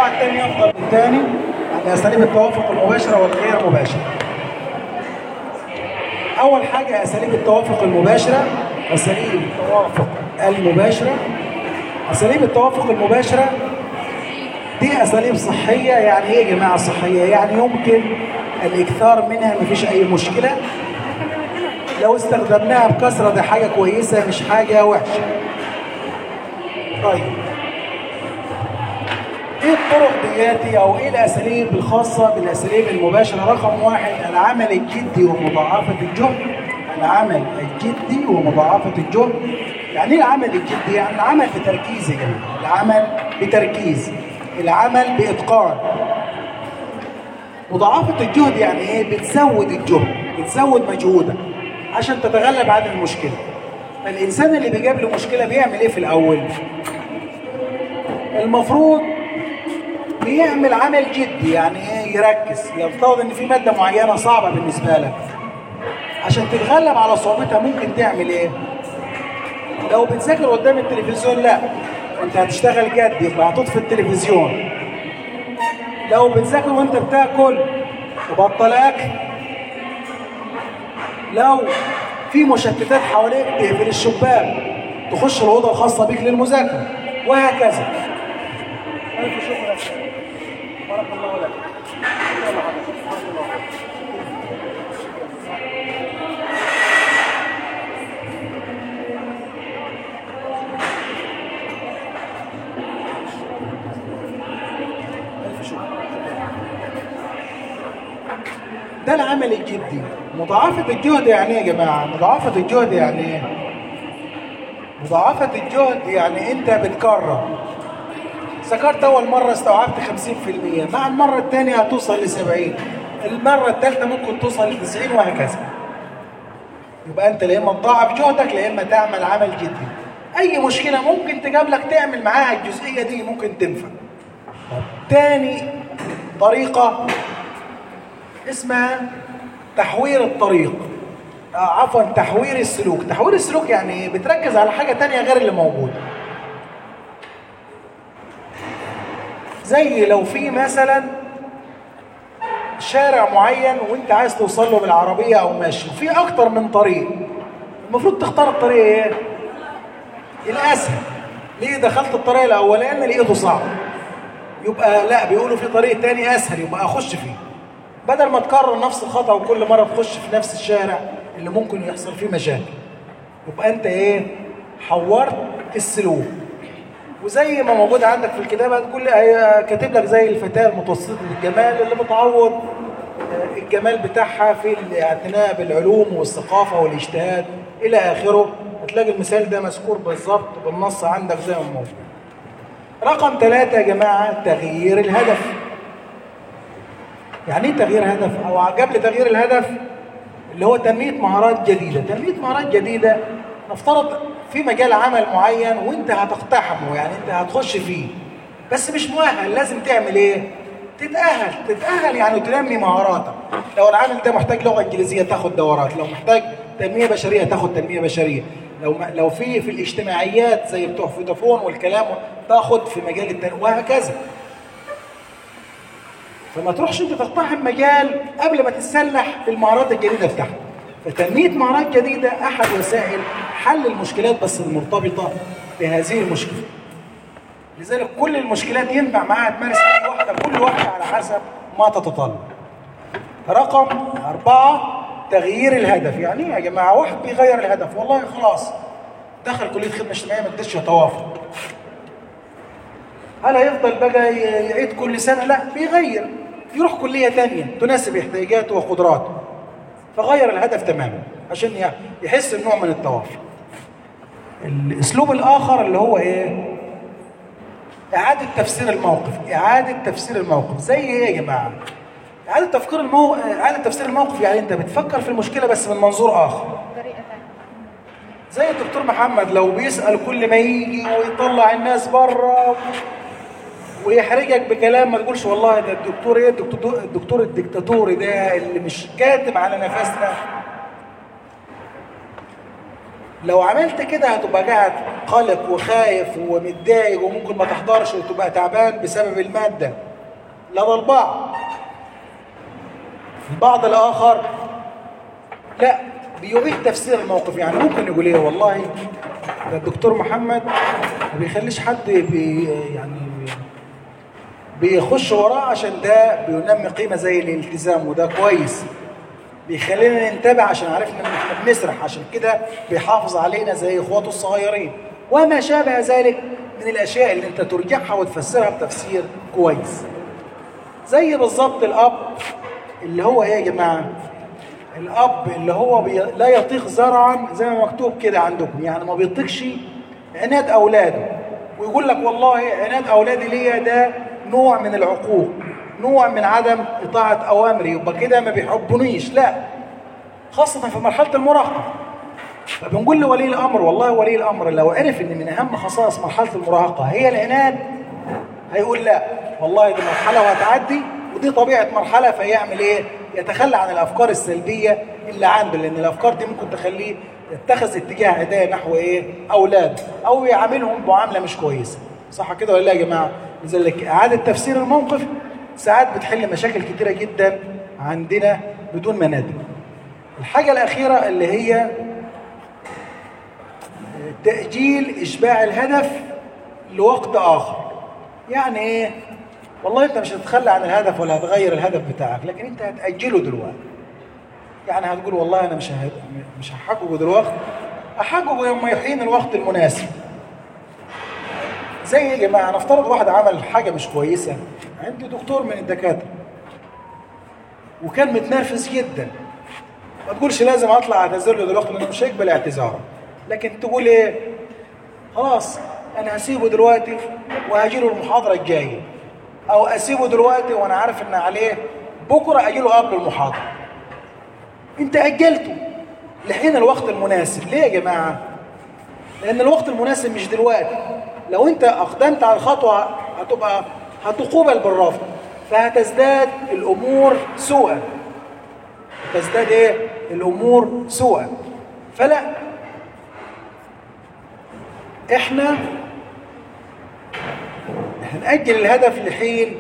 واحد تاني افضل من الثاني عن اساليب التوافق المباشره والغير مباشره اول حاجه اساليب التوافق المباشره اساليب التوافق المباشره اساليب التوافق المباشره دي اساليب صحيه يعني ايه يا جماعه صحيه يعني يمكن الاكثار منها مفيش اي مشكله لو استخدمناها بكثره دي حاجه كويسه مش حاجه وحشه طيب ايه الطرق دياتي او ايه الاساليب الخاصه بالاساليب المباشره رقم واحد العمل الجدي ومضاعفه الجهد العمل الجدي ومضاعفه الجهد يعني ايه العمل الجدي يعني العمل بتركيز يا جماعه العمل بتركيز العمل باتقان مضاعفه الجهد يعني ايه بتزود الجهد بتزود مجهودك عشان تتغلب عن المشكله فالانسان اللي بيجاب له مشكله بيعمل ايه في الاول المفروض بيعمل عمل جدي يعني ايه يركز يفترض ان في ماده معينه صعبه بالنسبه لك عشان تتغلب على صعوبتها ممكن تعمل ايه لو بتذاكر قدام التلفزيون لا انت هتشتغل جد يبقى هتطفي التلفزيون لو بتذاكر وانت بتاكل تبطل اكل لو في مشتتات حواليك تقفل الشباك تخش الاوضه الخاصه بيك للمذاكره وهكذا الف شكر بارك الله لك يلا حضرتك بارك الله ألف شكر. ده العمل الجدي مضاعفة الجهد يعني ايه يا جماعة؟ مضاعفة الجهد يعني ايه؟ مضاعفة الجهد يعني انت بتكرر ذكرت اول مرة استوعبت 50% مع المرة الثانية هتوصل ل 70 المرة الثالثة ممكن توصل ل 90 وهكذا يبقى انت لا اما تضاعف جهدك لا اما تعمل عمل جدي اي مشكلة ممكن تجاب لك تعمل معاها الجزئية دي ممكن تنفع طب تاني طريقة اسمها تحوير الطريق آه عفوا تحوير السلوك تحوير السلوك يعني ايه بتركز على حاجة تانية غير اللي موجود زي لو في مثلا شارع معين وانت عايز توصل له بالعربية او ماشي وفي اكتر من طريق المفروض تختار الطريق ايه الاسهل ليه دخلت الطريق الاولاني لقيته صعب يبقى لا بيقولوا في طريق تاني اسهل يبقى اخش فيه بدل ما تكرر نفس الخطأ وكل مرة تخش في نفس الشارع اللي ممكن يحصل فيه مشاكل يبقى انت ايه حورت السلوك وزي ما موجود عندك في الكتابة كل هي كاتب لك زي الفتاة المتوسطة الجمال اللي بتعوض آه، الجمال بتاعها في الاعتناء بالعلوم والثقافة والاجتهاد إلى آخره هتلاقي المثال ده مذكور بالظبط بالنص عندك زي ما موجود رقم ثلاثة يا جماعة تغيير الهدف يعني ايه تغيير هدف او قبل تغيير الهدف اللي هو تنميه مهارات جديده تنميه مهارات جديده نفترض في مجال عمل معين وانت هتقتحمه يعني انت هتخش فيه بس مش مؤهل لازم تعمل ايه تتاهل تتاهل يعني تنمي مهاراتك لو العامل ده محتاج لغه انجليزيه تاخد دورات لو محتاج تنميه بشريه تاخد تنميه بشريه لو ما لو في في الاجتماعيات زي بتوع فودافون والكلام تاخد في مجال التنميه وهكذا فما تروحش انت تقتحم مجال قبل ما تتسلح بالمهارات الجديده بتاعتك فتنميه مهارات جديده احد وسائل حل المشكلات بس المرتبطه بهذه المشكله لذلك كل المشكلات ينفع معاها تمارس اي واحده كل واحده على حسب ما تتطلب رقم أربعة تغيير الهدف يعني ايه يا جماعة واحد بيغير الهدف والله خلاص دخل كلية خدمة اجتماعية ما ادتش توافق هل هيفضل بقى ي- يعيد كل سنة؟ لا بيغير يروح كلية تانية تناسب احتياجاته وقدراته فغير الهدف تماما عشان ي- يحس بنوع من التوافق الاسلوب الاخر اللي هو ايه اعاده تفسير الموقف اعاده تفسير الموقف زي ايه يا جماعه اعاده تفكير المو... اعاده تفسير الموقف يعني انت بتفكر في المشكله بس من منظور اخر طريقة ثانية زي الدكتور محمد لو بيسال كل ما يجي ويطلع الناس بره ويحرجك بكلام ما تقولش والله ده الدكتور ايه الدكتور الدكتور الدكتاتوري ده اللي مش كاتم على نفسنا لو عملت كده هتبقى قاعد قلق وخايف ومتضايق وممكن ما تحضرش وتبقى تعبان بسبب المادة لدى البعض البعض الآخر لا بيبيح تفسير الموقف يعني ممكن يقول ايه والله ده الدكتور محمد ما بيخليش حد بي يعني بيخش وراه عشان ده بينمي قيمة زي الالتزام وده كويس بيخلينا ننتبه عشان عرفنا ان احنا بنسرح عشان كده بيحافظ علينا زي اخواته الصغيرين وما شابه ذلك من الاشياء اللي انت ترجعها وتفسرها بتفسير كويس زي بالظبط الاب اللي هو ايه يا جماعه الاب اللي هو بي... لا يطيق زرعا زي ما مكتوب كده عندكم يعني ما بيطيقش عناد اولاده ويقول لك والله عناد اولادي ليا ده نوع من العقوق نوع من عدم اطاعه اوامري يبقى كده ما بيحبونيش لا خاصه في مرحله المراهقه فبنقول لولي الامر والله ولي الامر لو عرف ان من اهم خصائص مرحله المراهقه هي العناد هيقول لا والله دي مرحله وهتعدي ودي طبيعه مرحله فيعمل ايه؟ يتخلى عن الافكار السلبيه اللي عنده لان الافكار دي ممكن تخليه يتخذ اتجاه هدايا نحو ايه؟ اولاد او يعاملهم معامله مش كويسه صح كده ولا لا يا جماعه؟ لذلك اعاده تفسير الموقف ساعات بتحل مشاكل كتيره جدا عندنا بدون ما ندري. الحاجه الاخيره اللي هي تاجيل اشباع الهدف لوقت اخر. يعني ايه؟ والله انت مش هتتخلى عن الهدف ولا هتغير الهدف بتاعك لكن انت هتاجله دلوقتي يعني هتقول والله انا مش هد... مش هحققه دلوقتي احققه يوم يحين الوقت المناسب زي يا جماعه نفترض واحد عمل حاجه مش كويسه عندي دكتور من الدكاتره وكان متنرفز جدا ما تقولش لازم اطلع اعتذر له دلوقتي لانه مش هيقبل اعتذاره لكن تقول ايه خلاص انا هسيبه دلوقتي وهجي له المحاضره الجايه او اسيبه دلوقتي وانا عارف ان عليه بكره اجي له قبل المحاضره انت اجلته لحين الوقت المناسب ليه يا جماعه لان الوقت المناسب مش دلوقتي لو انت اقدمت على الخطوه هتبقى هتقوبل بالرفض فهتزداد الامور سوءا تزداد ايه الامور سوءا فلا احنا هنأجل الهدف لحين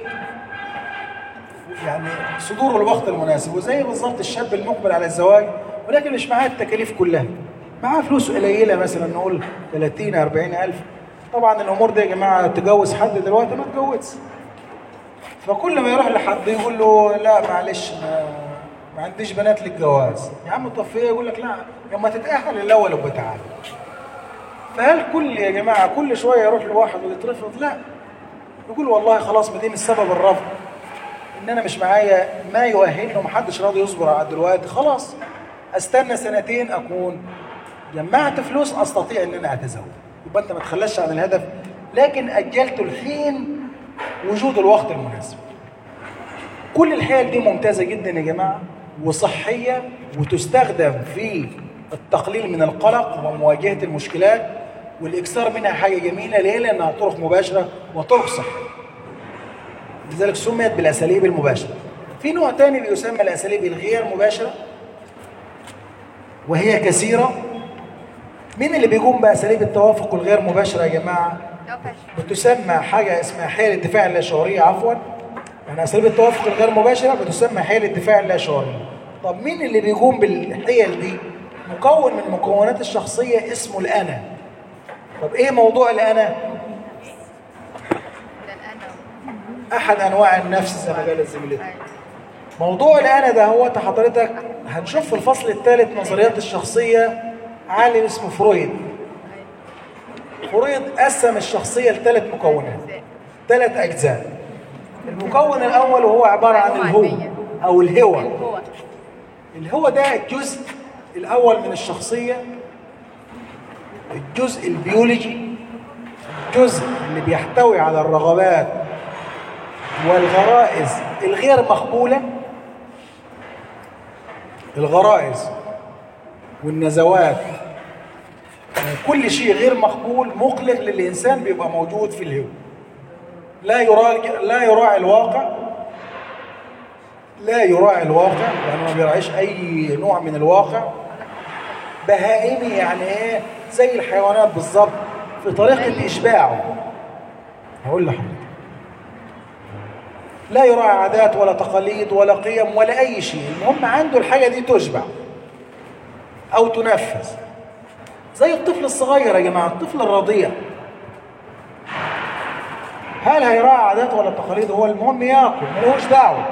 يعني صدور الوقت المناسب وزي بالظبط الشاب المقبل على الزواج ولكن مش معاه التكاليف كلها معاه فلوس قليله مثلا نقول 30 40 الف طبعا الامور دي يا جماعه تجوز حد دلوقتي ما تجوزش فكل ما يروح لحد يقول له لا معلش ما, ما عنديش بنات للجواز يا عم طب في ايه يقول لك لا لما تتاهل الاول ابقى تعالى فهل كل يا جماعه كل شويه يروح لواحد ويترفض لا يقول والله خلاص ما دي مش سبب الرفض ان انا مش معايا ما يؤهلني ومحدش راضي يصبر على دلوقتي خلاص استنى سنتين اكون جمعت فلوس استطيع ان انا اتزوج يبقى انت ما تخلش عن الهدف لكن اجلت الحين وجود الوقت المناسب كل الحيل دي ممتازه جدا يا جماعه وصحيه وتستخدم في التقليل من القلق ومواجهه المشكلات والاكثار منها حاجه جميله ليه؟ لانها طرق مباشره وطرق صحيه. لذلك سميت بالاساليب المباشره. في نوع ثاني بيسمى الاساليب الغير مباشره وهي كثيره. مين اللي بيقوم باساليب التوافق الغير مباشره يا جماعه؟ بتسمى حاجه اسمها حيل الدفاع اللاشعوريه عفوا. يعني اساليب التوافق الغير مباشره بتسمى حيل الدفاع اللاشعوريه. طب مين اللي بيقوم بالحيل دي؟ مكون من مكونات الشخصيه اسمه الانا. طب ايه موضوع الانا احد انواع النفس زي ما قال الزميلتي موضوع الانا ده هو حضرتك هنشوف في الفصل الثالث نظريات الشخصيه عالم اسمه فرويد فرويد قسم الشخصيه لثلاث مكونات ثلاث اجزاء المكون الاول وهو عباره عن الهو او الهوى الهو ده الجزء الاول من الشخصيه الجزء البيولوجي الجزء اللي بيحتوي على الرغبات والغرائز الغير مقبولة الغرائز والنزوات كل شيء غير مقبول مقلق للإنسان بيبقى موجود في الهو لا يراعي لا يراعي الواقع لا يراعي الواقع لأنه ما بيراعيش أي نوع من الواقع بهائمي يعني ايه زي الحيوانات بالظبط في طريقة إشباعه هقول لحضرتك لا يراعي عادات ولا تقاليد ولا قيم ولا أي شيء المهم عنده الحاجة دي تشبع أو تنفذ زي الطفل الصغير يا جماعة الطفل الرضيع هل هيراعي عادات ولا تقاليد هو المهم ياكل ملوش دعوة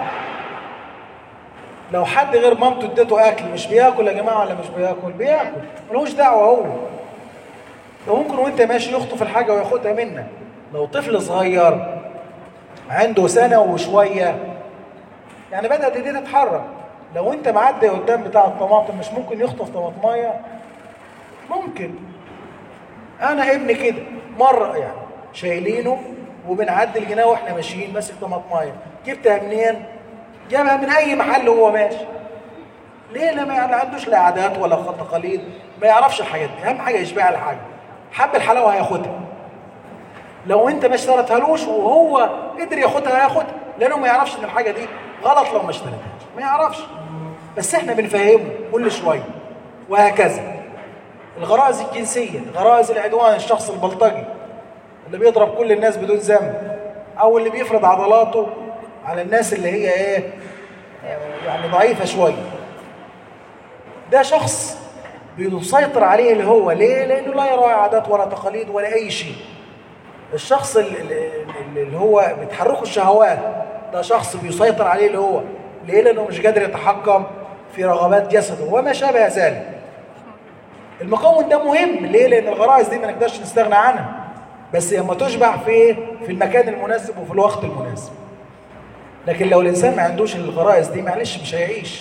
لو حد غير مامته اديته اكل مش بياكل يا جماعه ولا مش بياكل بياكل ملوش دعوه هو لو ممكن وانت ماشي يخطف الحاجه وياخدها منك لو طفل صغير عنده سنه وشويه يعني بدات ايديه تتحرك لو انت معدي قدام بتاع الطماطم مش ممكن يخطف طماطمايه ممكن انا ابني كده مره يعني شايلينه وبنعدي الجناه واحنا ماشيين ماسك طماطمايه جبتها منين جابها من اي محل وهو ماشي ليه لا ما يعني عندوش لا عادات ولا تقاليد ما يعرفش الحاجات دي اهم حاجه يشبع الحاجه حب الحلاوه هياخدها لو انت ما اشتريتهالوش وهو قدر ياخدها هياخدها لانه ما يعرفش ان الحاجه دي غلط لو ما اشتريتهاش ما يعرفش بس احنا بنفهمه كل شويه وهكذا الغرائز الجنسيه غرائز العدوان الشخص البلطجي اللي بيضرب كل الناس بدون ذنب او اللي بيفرض عضلاته على الناس اللي هي ايه يعني ضعيفه شويه ده شخص بيسيطر عليه اللي هو ليه لانه لا يراعي عادات ولا تقاليد ولا اي شيء الشخص اللي, اللي هو بتحركه الشهوات ده شخص بيسيطر عليه اللي هو ليه لانه مش قادر يتحكم في رغبات جسده وما شابه ذلك المكون ده مهم ليه لان الغرائز دي ما نقدرش نستغنى عنها بس لما تشبع في في المكان المناسب وفي الوقت المناسب لكن لو الانسان ما عندوش الغرائز دي معلش مش هيعيش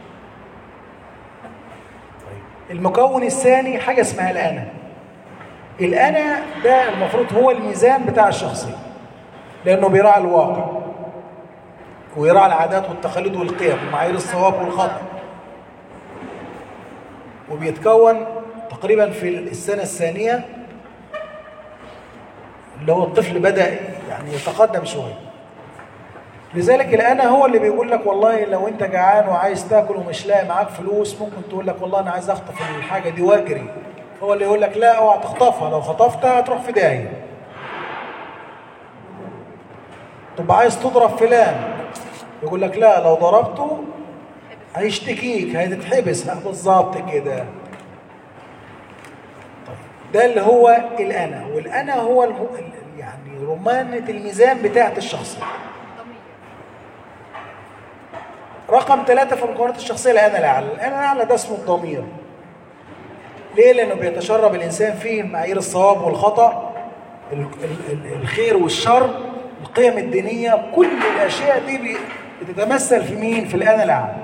المكون الثاني حاجه اسمها الانا الانا ده المفروض هو الميزان بتاع الشخصيه لانه بيراعي الواقع ويراعي العادات والتقاليد والقيم ومعايير الصواب والخطا وبيتكون تقريبا في السنه الثانيه اللي هو الطفل بدا يعني يتقدم شويه لذلك الانا هو اللي بيقول لك والله لو انت جعان وعايز تاكل ومش لاقي معاك فلوس ممكن تقول لك والله انا عايز اخطف الحاجه دي واجري هو اللي يقول لك لا اوعى تخطفها لو خطفتها هتروح في داهيه طب عايز تضرب فلان يقول لك لا لو ضربته هيشتكيك هتتحبس بالظبط كده ده اللي هو الانا والانا هو يعني رمانه الميزان بتاعه الشخصيه رقم ثلاثة في مكونات الشخصية الأنا الأعلى، الأنا الأعلى ده اسمه الضمير. ليه؟ لأنه بيتشرب الإنسان فيه معايير الصواب والخطأ، الخير والشر، القيم الدينية، كل الأشياء دي بتتمثل في مين؟ في الأنا الأعلى.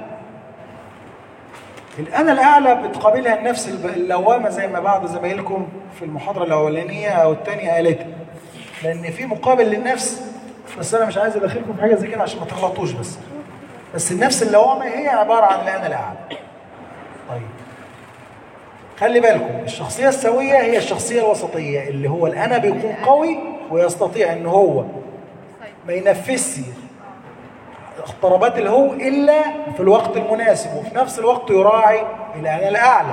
الأنا الأعلى بتقابلها النفس اللوامة زي ما بعض زمايلكم في المحاضرة الأولانية أو الثانية قالتها. لأن في مقابل للنفس بس أنا مش عايز أدخلكم في حاجة زي كده عشان ما تغلطوش بس. بس النفس اللوامة هي عبارة عن الأنا الأعلى طيب خلي بالكم الشخصية السوية هي الشخصية الوسطية اللي هو الأنا بيكون قوي ويستطيع إن هو ما ينفذش اضطرابات الهو إلا في الوقت المناسب وفي نفس الوقت يراعي الأنا الأعلى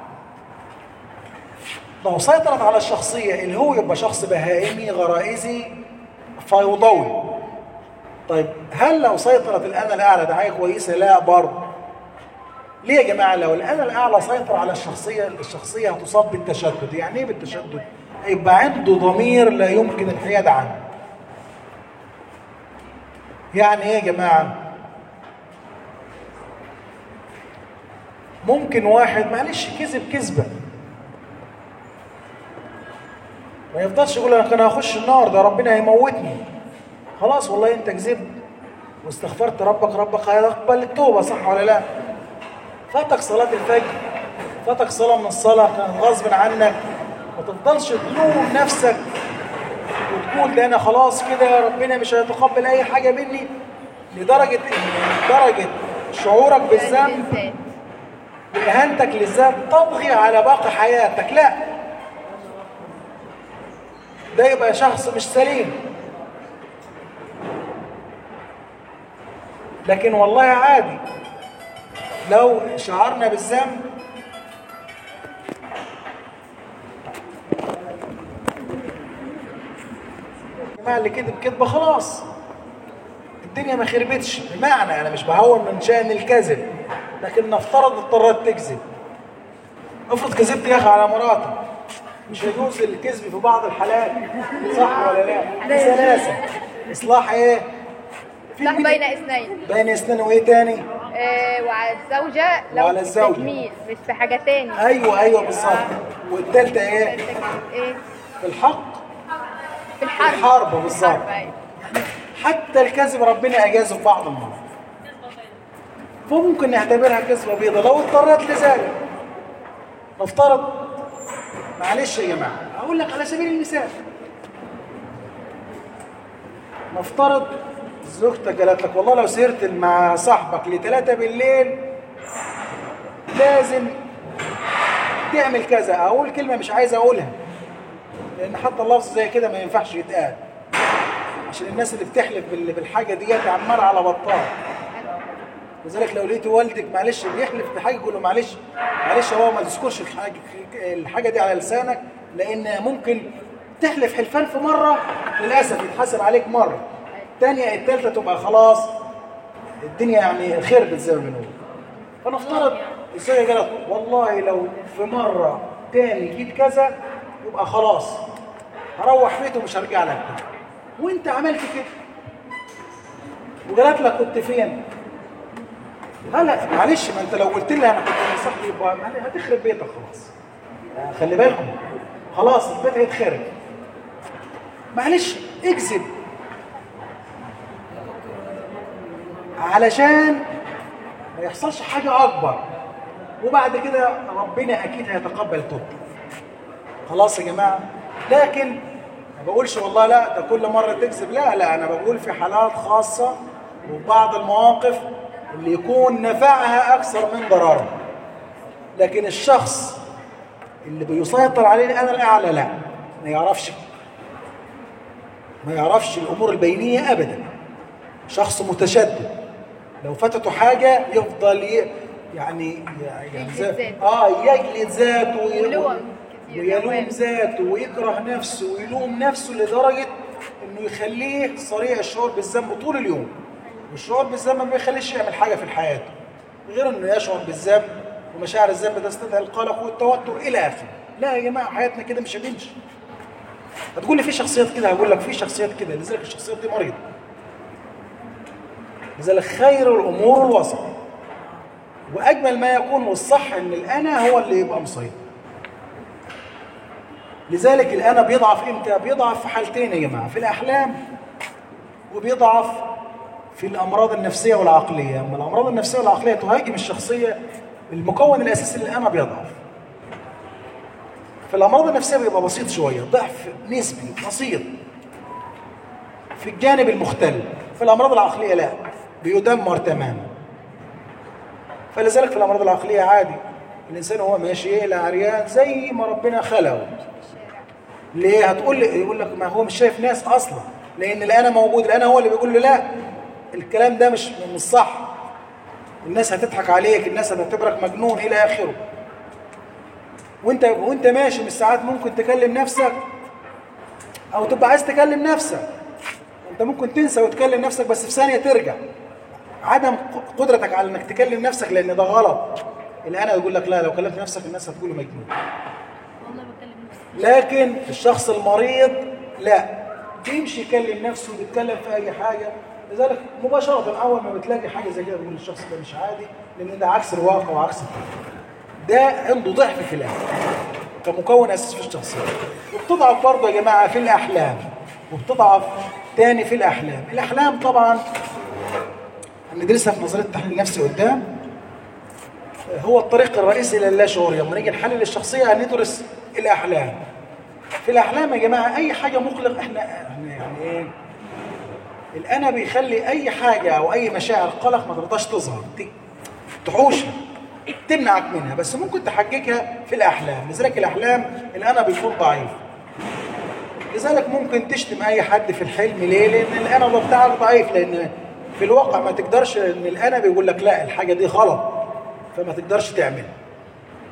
لو سيطرت على الشخصية اللي هو يبقى شخص بهائمي غرائزي فيضوي طيب هل لو سيطرت الأنا الأعلى ده حاجة كويسة؟ لا برضه. ليه يا جماعة؟ لو الأنا الأعلى سيطر على الشخصية الشخصية هتصاب بالتشدد، يعني إيه بالتشدد؟ هيبقى عنده ضمير لا يمكن الحياد عنه. يعني إيه يا جماعة؟ ممكن واحد معلش كذب كذبة ما يفضلش يقول انا كان هخش النار ده ربنا هيموتني خلاص والله انت كذبت واستغفرت ربك ربك هيقبل التوبه صح ولا لا؟ فاتك صلاه الفجر فاتك صلاه من الصلاه كانت غصب عنك ما تفضلش تلوم نفسك وتقول ده انا خلاص كده ربنا مش هيتقبل اي حاجه مني لدرجه ان درجه شعورك بالذنب واهانتك للذنب تطغي على باقي حياتك لا ده يبقى شخص مش سليم لكن والله عادي لو شعرنا بالذنب الجماعه اللي كذب كذبه خلاص الدنيا ما خربتش بمعنى انا مش بهون من شان الكذب لكن نفترض اضطرت تكذب افرض كذبت يا اخي على مراتك مش يجوز الكذب في بعض الحالات صح ولا لا؟ في ثلاثه اصلاح ايه؟ في صح مين- بين اثنين بين اثنين وايه تاني؟ آه وعلى الزوجة لو وعلى في الزوجة. التجميل مش في حاجة تاني ايوه ايوه بالظبط والثالثه ايه؟ التالتة كانت ايه في الحق في الحرب الحرب بالظبط. الحرب، أيوة. حتى الكذب ربنا اجازه في بعض المرات فممكن نعتبرها كذبه بيضاء لو اضطرت لذلك نفترض معلش يا جماعه اقول لك على سبيل المثال نفترض زوجتك قالت لك والله لو سهرت مع صاحبك لثلاثة بالليل لازم تعمل كذا اقول كلمه مش عايز اقولها لان حتى اللفظ زي كده ما ينفعش يتقال عشان الناس اللي بتحلف بال- بالحاجه ديت عمال على بطال لذلك لو لقيت والدك معلش بيحلف بحاجه قول له معلش معلش هو ما تذكرش الحاجه الحاجه دي على لسانك لان ممكن تحلف حلفان في مره للاسف يتحاسب عليك مره الثانيه الثالثه تبقى خلاص الدنيا يعني خربت زي ما بنقول فنفترض الزوجه قالت والله لو في مره تاني جيت كذا يبقى خلاص هروح بيته ومش هرجع لك تاني. وانت عملت كده وقالت لك كنت فين؟ هلا معلش ما انت لو قلت لها انا كنت في صاحبي يبقى معلش هتخرب بيتك خلاص آه، خلي بالكم خلاص البيت هيتخرب معلش اكذب علشان ما يحصلش حاجة أكبر وبعد كده ربنا أكيد هيتقبل توبتك خلاص يا جماعة لكن ما بقولش والله لا ده كل مرة تكذب لا لا أنا بقول في حالات خاصة وفي بعض المواقف اللي يكون نفعها أكثر من ضررها لكن الشخص اللي بيسيطر عليه الأنا الأعلى لا ما يعرفش ما يعرفش الأمور البينية أبدا شخص متشدد لو فاتته حاجة يفضل ي... يعني يعني زي- يجلد ذاته. اه يجلد ذاته وي- ولوم كتير، ويلوم لوام. ذاته ويكره نفسه ويلوم نفسه لدرجة انه يخليه صريع الشعور بالذنب طول اليوم والشعور بالذنب ما بيخليش يعمل حاجة في حياته غير انه يشعر بالذنب ومشاعر الذنب تستدعي القلق والتوتر الى اخره لا يا جماعة حياتنا كده مش هتمشي هتقول لي في شخصيات كده هقول لك في شخصيات كده لذلك الشخصيات دي مريضة لذلك خير الامور الوسط واجمل ما يكون والصح ان الانا هو اللي يبقى مسيطر لذلك الانا بيضعف امتى بيضعف في حالتين يا جماعه في الاحلام وبيضعف في الامراض النفسيه والعقليه اما الامراض النفسيه والعقليه تهاجم الشخصيه المكون الاساسي للانا بيضعف في الامراض النفسيه بيبقى بسيط شويه ضعف نسبي بسيط في الجانب المختل في الامراض العقليه لا بيدمر تماما فلذلك في الامراض العقليه عادي الانسان وهو ماشي يقلع عريان زي ما ربنا خلقه ليه هتقول لي يقول لك ما هو مش شايف ناس اصلا لان الانا موجود الانا هو اللي بيقول له لا الكلام ده مش مش صح الناس هتضحك عليك الناس هتعتبرك مجنون الى اخره وانت وانت ماشي من ساعات ممكن تكلم نفسك او تبقى عايز تكلم نفسك انت ممكن تنسى وتكلم نفسك بس في ثانيه ترجع عدم قدرتك على انك تكلم نفسك لان ده غلط الانا يقول لك لا لو كلمت نفسك الناس هتقول مجنون والله بكلم نفسي لكن الشخص المريض لا بيمشي يكلم نفسه ويتكلم في اي حاجه لذلك مباشره اول ما بتلاقي حاجه زي كده بقول الشخص ده مش عادي لان ده عكس الواقع وعكس التفكير ده عنده ضعف في الاحلام كمكون اساسي في الشخصيه وبتضعف برضه يا جماعه في الاحلام وبتضعف تاني في الاحلام الاحلام طبعا هندرسها في نظريه التحليل النفسي قدام هو الطريق الرئيسي للا شعور لما نيجي نحلل الشخصيه هندرس الاحلام في الاحلام يا جماعه اي حاجه مقلق احنا احنا يعني ايه الانا بيخلي اي حاجه او اي مشاعر قلق ما ترضاش تظهر ت- تحوشها تمنعك منها بس ممكن تحققها في الاحلام لذلك الاحلام الانا بيكون ضعيف لذلك ممكن تشتم اي حد في الحلم ليه لان الانا ده بتاعك ضعيف لان في الواقع ما تقدرش ان الانا بيقول لك لا الحاجه دي غلط فما تقدرش تعملها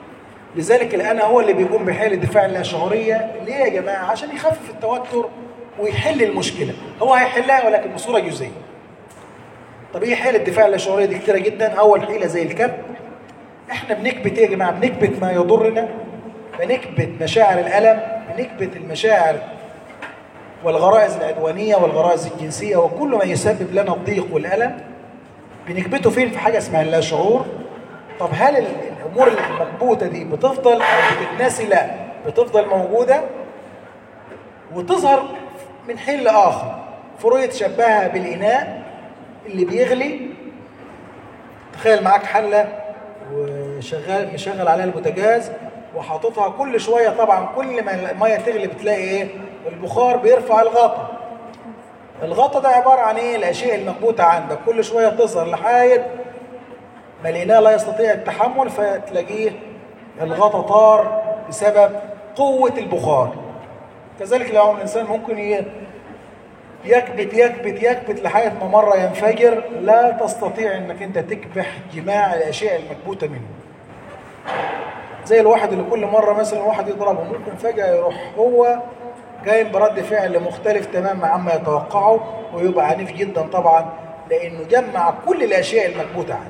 لذلك الانا هو اللي بيقوم بحاله الدفاع اللاشعوريه ليه يا جماعه عشان يخفف التوتر ويحل المشكله هو هيحلها ولكن بصوره جزئيه طب ايه حيل الدفاع اللاشعوريه دي كتيره جدا اول حيله زي الكبت احنا بنكبت ايه يا جماعه بنكبت ما يضرنا بنكبت مشاعر الالم بنكبت المشاعر والغرائز العدوانيه والغرائز الجنسيه وكل ما يسبب لنا الضيق والالم بنكبته فين في حاجه اسمها اللاشعور طب هل ال- الامور المكبوته دي بتفضل او بتتنسي لا بتفضل موجوده وتظهر من حين لاخر فرويد شبهها بالاناء اللي بيغلي تخيل معاك حله وشغال مشغل عليها البوتاجاز وحاططها كل شويه طبعا كل ما الميه تغلي بتلاقي ايه البخار بيرفع الغطا الغطا ده عباره عن ايه الاشياء المكبوته عندك كل شويه تظهر لحد ما الاناء لا يستطيع التحمل فتلاقيه الغطا طار بسبب قوه البخار كذلك لو الانسان ممكن ي- يكبت يكبت يكبت لحد ما مره ينفجر لا تستطيع انك انت تكبح جماع الاشياء المكبوته منه زي الواحد اللي كل مره مثلا واحد يضربه ممكن فجاه يروح هو قايم برد فعل مختلف تماما عما يتوقعه ويبقى عنيف جدا طبعا لانه جمع كل الاشياء المكبوته عنه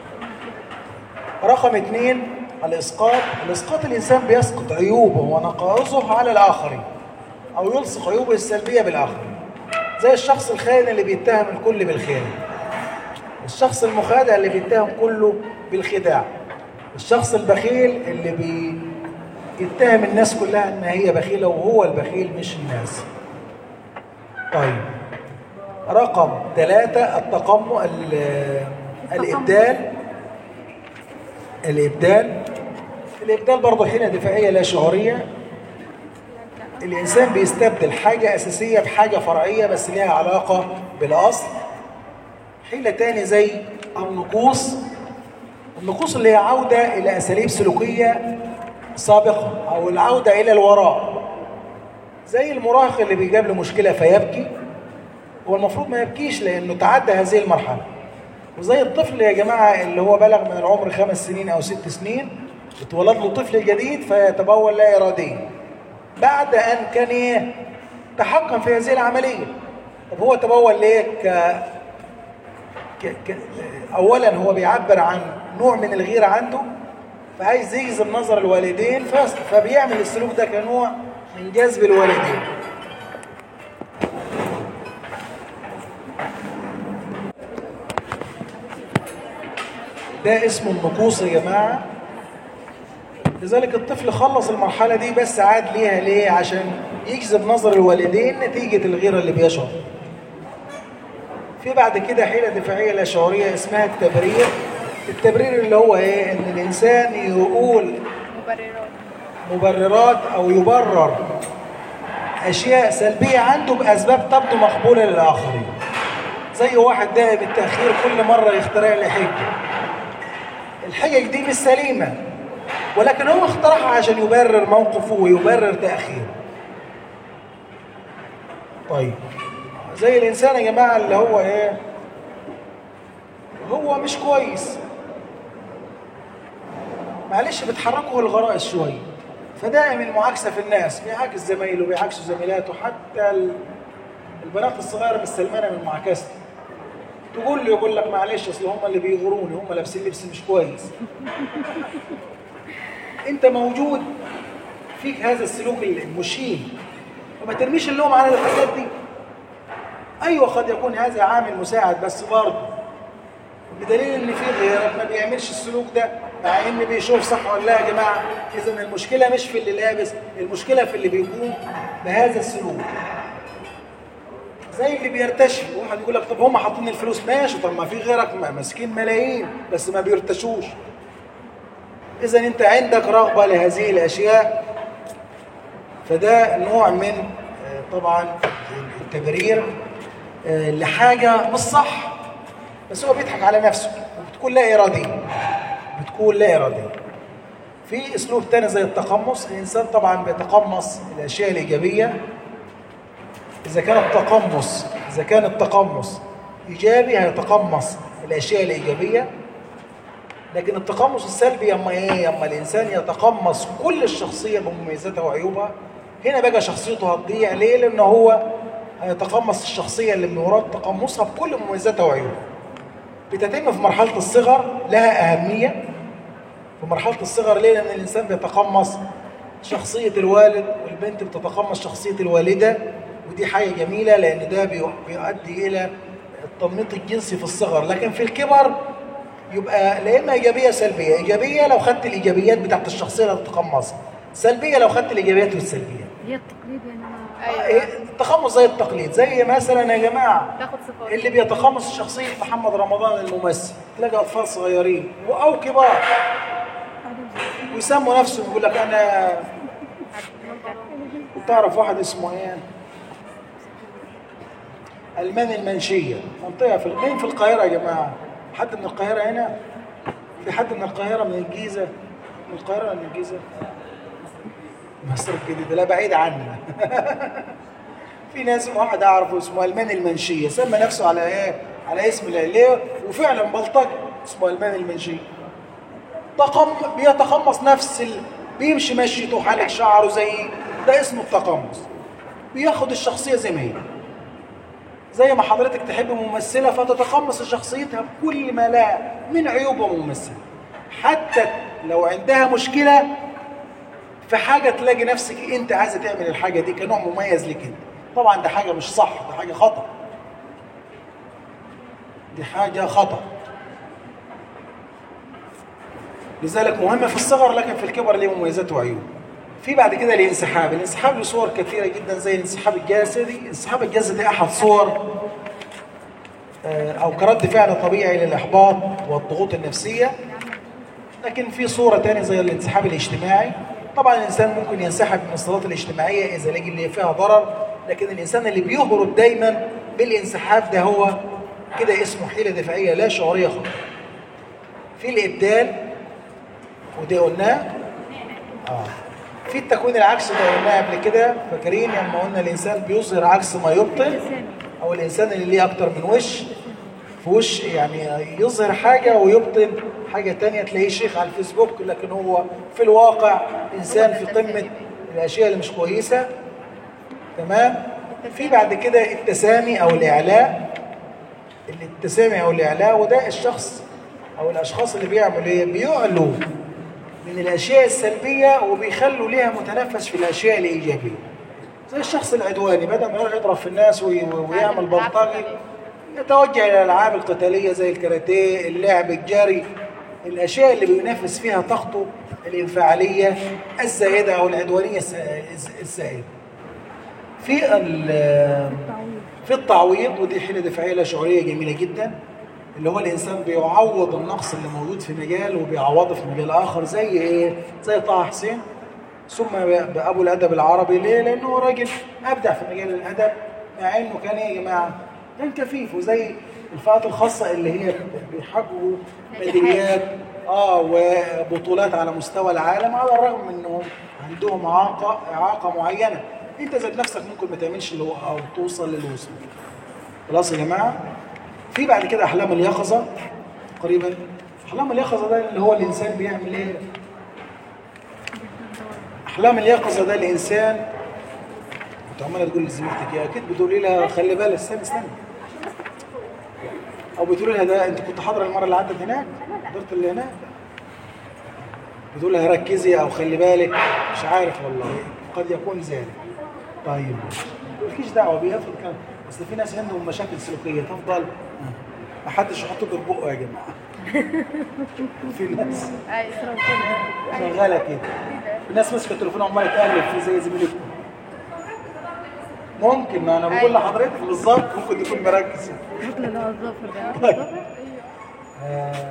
رقم اثنين الاسقاط الاسقاط الانسان بيسقط عيوبه ونقائصه على الاخرين او يلصق عيوبه السلبيه بالاخرين زي الشخص الخائن اللي بيتهم الكل بالخيانه الشخص المخادع اللي بيتهم كله بالخداع الشخص البخيل اللي بيتهم الناس كلها ان هي بخيله وهو البخيل مش الناس طيب رقم ثلاثة التقم ال- الإبدال الإبدال الإبدال برضه حين دفاعية لا شعورية الإنسان بيستبدل حاجة أساسية بحاجة فرعية بس ليها علاقة بالأصل حيلة تاني زي النقوص النقوص اللي هي عودة إلى أساليب سلوكية سابقة أو العودة إلى الوراء زي المراهق اللي بيجاب له مشكلة فيبكي هو المفروض ما يبكيش لأنه تعدى هذه المرحلة وزي الطفل يا جماعة اللي هو بلغ من العمر خمس سنين أو ست سنين اتولد له طفل جديد فيتبول لا إراديا بعد أن كان إيه تحكم في هذه العملية طب هو تبول ليه ك... ك... ك... أولا هو بيعبر عن نوع من الغيرة عنده فعايز يجذب نظر الوالدين ف... فبيعمل السلوك ده كنوع من جذب الوالدين ده اسمه النقوص يا جماعة لذلك الطفل خلص المرحلة دي بس عاد ليها ليه عشان يجذب نظر الوالدين نتيجة الغيرة اللي بيشعر في بعد كده حيلة دفاعية لا شعورية اسمها التبرير التبرير اللي هو ايه ان الانسان يقول مبررات مبررات او يبرر اشياء سلبيه عنده باسباب تبدو مقبوله للاخرين زي واحد دائم التاخير كل مره يخترع لي حجه الحجج دي مش سليمه ولكن هو اخترعها عشان يبرر موقفه ويبرر تاخيره طيب زي الانسان يا جماعه اللي هو ايه هو مش كويس معلش بتحركه الغرائز شويه فدائم المعاكسه في الناس بيعاكس زمايله بيعاكسوا زميلاته حتى ال- البنات الصغيره مستلمانه من معاكسته تقول له يقول لك معلش اصل هم اللي بيغروني هم لابسين لبس مش كويس انت موجود فيك هذا السلوك المشين وما ترميش اللوم على الحاجات دي ايوه قد يكون هذا عامل مساعد بس برضه بدليل ان في غيرك ما بيعملش السلوك ده مع ان بيشوف صح ولا لا يا جماعه اذا المشكله مش في اللي لابس المشكله في اللي بيقوم بهذا السلوك زي اللي بيرتشي واحد يقول لك طب هم حاطين الفلوس ماشي طب ما في غيرك ما- ماسكين ملايين بس ما بيرتشوش اذا انت عندك رغبه لهذه الاشياء فده نوع من آه، طبعا التبرير آه، لحاجه مش صح بس هو بيضحك على نفسه وبتكون لا إرادية بتكون لا إرادية في أسلوب تاني زي التقمص الإنسان طبعا بيتقمص الأشياء الإيجابية إذا كان التقمص إذا كان التقمص إيجابي هيتقمص الأشياء الإيجابية لكن التقمص السلبي يما إيه يما الإنسان يتقمص كل الشخصية بمميزاتها وعيوبها هنا بقى شخصيته هتضيع ليه؟ لأن هو هيتقمص الشخصيه اللي من وراء تقمصها بكل مميزاتها وعيوبها بتتم في مرحله الصغر لها اهميه في مرحله الصغر ليه لان الانسان بيتقمص شخصيه الوالد والبنت بتتقمص شخصيه الوالده ودي حاجه جميله لان ده بيؤ- بيؤدي الى التنميط الجنسي في الصغر لكن في الكبر يبقى لا اما ايجابيه سلبيه ايجابيه لو خدت الايجابيات بتاعت الشخصيه اللي هتتقمصها سلبيه لو خدت الايجابيات والسلبيات هي التقليد يعني انا ايوه إيه، التقمص زي التقليد زي مثلا يا جماعه تاخد صفات اللي بيتقمص شخصيه محمد رمضان الممثل تلاقي اطفال صغيرين او كبار ويسموا نفسهم يقول لك انا تعرف واحد اسمه ايه المان المنشيه منطقه في مين في القاهره يا جماعه حد من القاهره هنا في حد من القاهره من الجيزه من القاهره ولا من الجيزه مصر الجديده لا بعيد عني في ناس واحد اعرفه اسمه المان المنشيه سمى نفسه على ايه على اسم العليه وفعلا بلطجي اسمه المان المنشيه تقم بيتقمص نفس ال... بيمشي مشيته حالق شعره زي ده اسمه التقمص بياخد الشخصيه زي ما هي زي ما حضرتك تحب ممثله فتتقمص شخصيتها بكل ما لها من عيوب ممثله حتى لو عندها مشكله في حاجه تلاقي نفسك انت عايزه تعمل الحاجه دي كنوع مميز لك انت طبعا ده حاجه مش صح ده حاجه خطا دي حاجه خطا لذلك مهم في الصغر لكن في الكبر ليه مميزات وعيوب في بعد كده الانسحاب الانسحاب له صور كثيره جدا زي الانسحاب الجسدي الانسحاب الجسدي احد صور آه، او كرد فعل طبيعي للاحباط والضغوط النفسيه لكن في صوره ثانيه زي الانسحاب الاجتماعي طبعا الانسان ممكن ينسحب من الصلات الاجتماعيه اذا لقي اللي فيها ضرر لكن الانسان اللي بيهرب دايما بالانسحاب ده هو كده اسمه حيله دفاعيه لا شعوريه خالص في الابدال وده قلناه اه في التكوين العكسي ده قلناه قبل كده فاكرين لما قلنا الانسان بيظهر عكس ما يبطن او الانسان اللي ليه اكتر من وش في وش يعني يظهر حاجه ويبطن حاجه تانية تلاقيه شيخ على الفيسبوك لكن هو في الواقع انسان في قمه الاشياء اللي مش كويسه تمام في بعد كده التسامي او الاعلاء التسامي او الاعلاء وده الشخص او الاشخاص اللي بيعملوا ايه بيعلوا من الاشياء السلبيه وبيخلوا ليها متنفس في الاشياء الايجابيه زي الشخص العدواني بدل ما يروح يضرب في الناس وي- ويعمل بلطجي يتوجه الى الالعاب القتاليه زي الكاراتيه اللعب الجري الاشياء اللي بينافس فيها طاقته الانفعاليه الزائده او العدوانيه الس- الز- الزائده في ال- في التعويض ودي حيله دفاعيه لا شعوريه جميله جدا اللي هو الانسان بيعوض النقص اللي موجود في مجال وبيعوضه في مجال اخر زي ايه؟ زي طه حسين سمي بابو الادب العربي ليه؟ لانه راجل ابدع في مجال الادب مع انه كان ايه يا جماعه؟ كان كفيف وزي الفئات الخاصه اللي هي بيحققوا ميداليات اه وبطولات على مستوى العالم على الرغم من انهم عندهم اعاقه اعاقه معينه انت ذات نفسك ممكن ما تعملش اللي هو او توصل للي وصل خلاص يا جماعه في بعد كده احلام اليقظه قريبا احلام اليقظه ده اللي هو الانسان بيعمل ايه احلام اليقظه ده الانسان انت عماله تقول لزميلتك يا اكيد بتقولي لها خلي بالك استنى استنى او بتقولي لها ده انت كنت حاضره المره اللي عدت هناك حضرت اللي هناك بتقول لها ركزي او خلي بالك مش عارف والله قد يكون ذلك طيب مالكيش دعوه بيها افرض كان اصل في ناس عندهم مشاكل سلوكيه تفضل ما حدش يحط له بقه يا جماعه في ناس ايوه شغاله كده في ناس ماسكه التليفون عماله تقلب فيه زي زميلتكم ممكن ما انا بقول لحضرتك بالظبط ممكن يكون مركز مثل الظفر ده طيب. آه،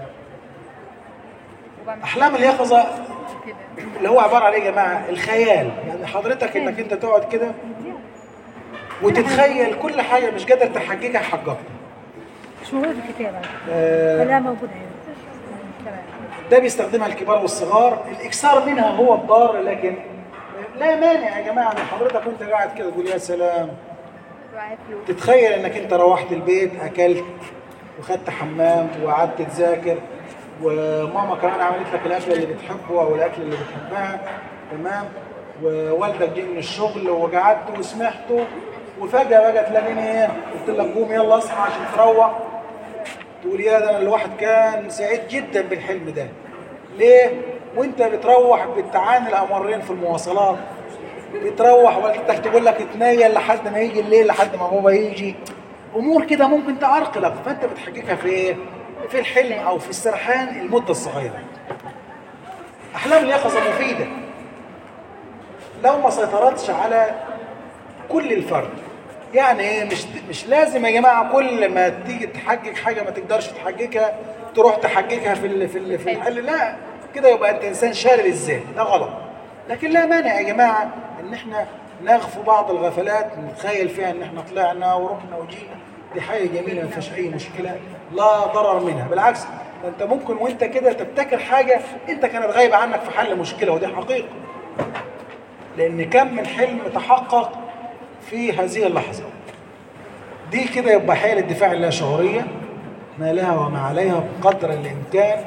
احلام اليقظه كده اللي هو عباره عن ايه يا جماعه الخيال يعني حضرتك انك انت تقعد كده وتتخيل كل حاجه مش قادر تحققها حققها مش موجودة في الكتاب آه، لا موجودة هنا تمام ده بيستخدمها الكبار والصغار الاكثار منها هو الضار لكن لا مانع يا جماعه ان حضرتك وانت قاعد كده تقول يا سلام معايا فلوس تتخيل انك انت روحت البيت اكلت وخدت حمام وقعدت تذاكر وماما كمان عملت لك الاكل اللي بتحبه او الاكل اللي بتحبها تمام ووالدك جه من الشغل وقعدت وسمحته وفجاه بقى تلاقيني ايه قلت لك قوم يلا اصحى عشان تروح تقول يا ده انا الواحد كان سعيد جدا بالحلم ده ليه وانت بتروح بتعاني الامرين في المواصلات بتروح والدتك تقول لك اتنيل لحد ما يجي الليل لحد ما بابا يجي امور كده ممكن تعرقلك فانت بتحققها في ايه في الحلم او في السرحان المده الصغيره احلام اليقظه مفيده لو ما سيطرتش على كل الفرد يعني ايه مش مش لازم يا جماعه كل ما تيجي تحقق حاجه ما تقدرش تحققها تروح تحققها في ال في ال في الحل لا كده يبقى انت انسان شارد الذات ده غلط لكن لا مانع يا جماعه ان احنا نغفو بعض الغفلات نتخيل فيها ان احنا طلعنا ورحنا وجينا دي حاجه جميله ما فيهاش اي مشكله لا ضرر منها بالعكس ده انت ممكن وانت كده تبتكر حاجه انت كانت غايبه عنك في حل مشكله ودي حقيقه لان كم من حلم تحقق في هذه اللحظه دي كده يبقى حيل الدفاع اللا شعوريه ما لها وما عليها بقدر الامكان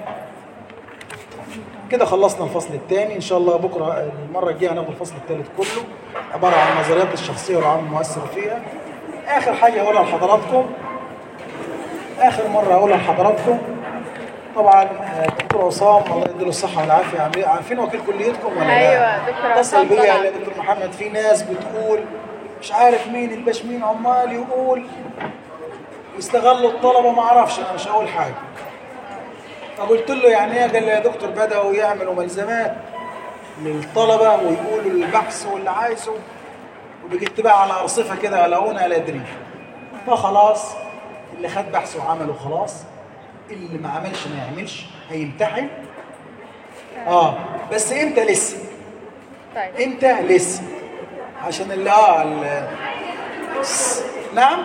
كده خلصنا الفصل الثاني ان شاء الله بكره المره الجايه هناخد الفصل الثالث كله عباره عن نظريات الشخصيه والعامل المؤثر فيها اخر حاجه اقولها لحضراتكم اخر مره اقولها لحضراتكم طبعا آه، دكتور عصام الله يديله الصحه والعافيه عاملين- عارفين وكيل كليتكم ولا لا؟ أيوة، دكتور اتصل عصام بيا طبعا. قال لي دكتور محمد في ناس بتقول مش عارف مين الباش مين عمال يقول يستغلوا الطلبه ما اعرفش انا مش هقول حاجه فقلت له يعني ايه قال لي يا دكتور بداوا يعملوا ملزمات للطلبه ويقولوا البحث واللي عايزه وبقيت بقى على ارصفه كده الاقونا لا ادري فخلاص اللي خد بحث وعمله خلاص اللي ما عملش ما يعملش هيمتحن اه بس امتى لسه طيب امتى لسه عشان اللي اه ال- س- نعم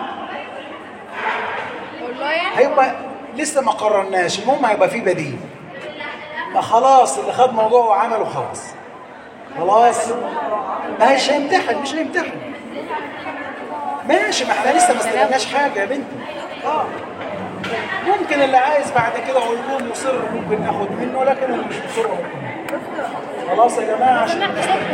والله يعني هيبقى لسه ما قررناش المهم هيبقى في بديل ما خلاص اللي خد موضوع وعمله خلاص خلاص ما هيش هيمتحن مش هيمتحن ماشي ما احنا لسه ما استلمناش حاجه يا بنتي اه ممكن اللي عايز بعد كده ويكون مصر ممكن ناخد منه لكن اللي مش مصر ممكن خلاص يا جماعه عشان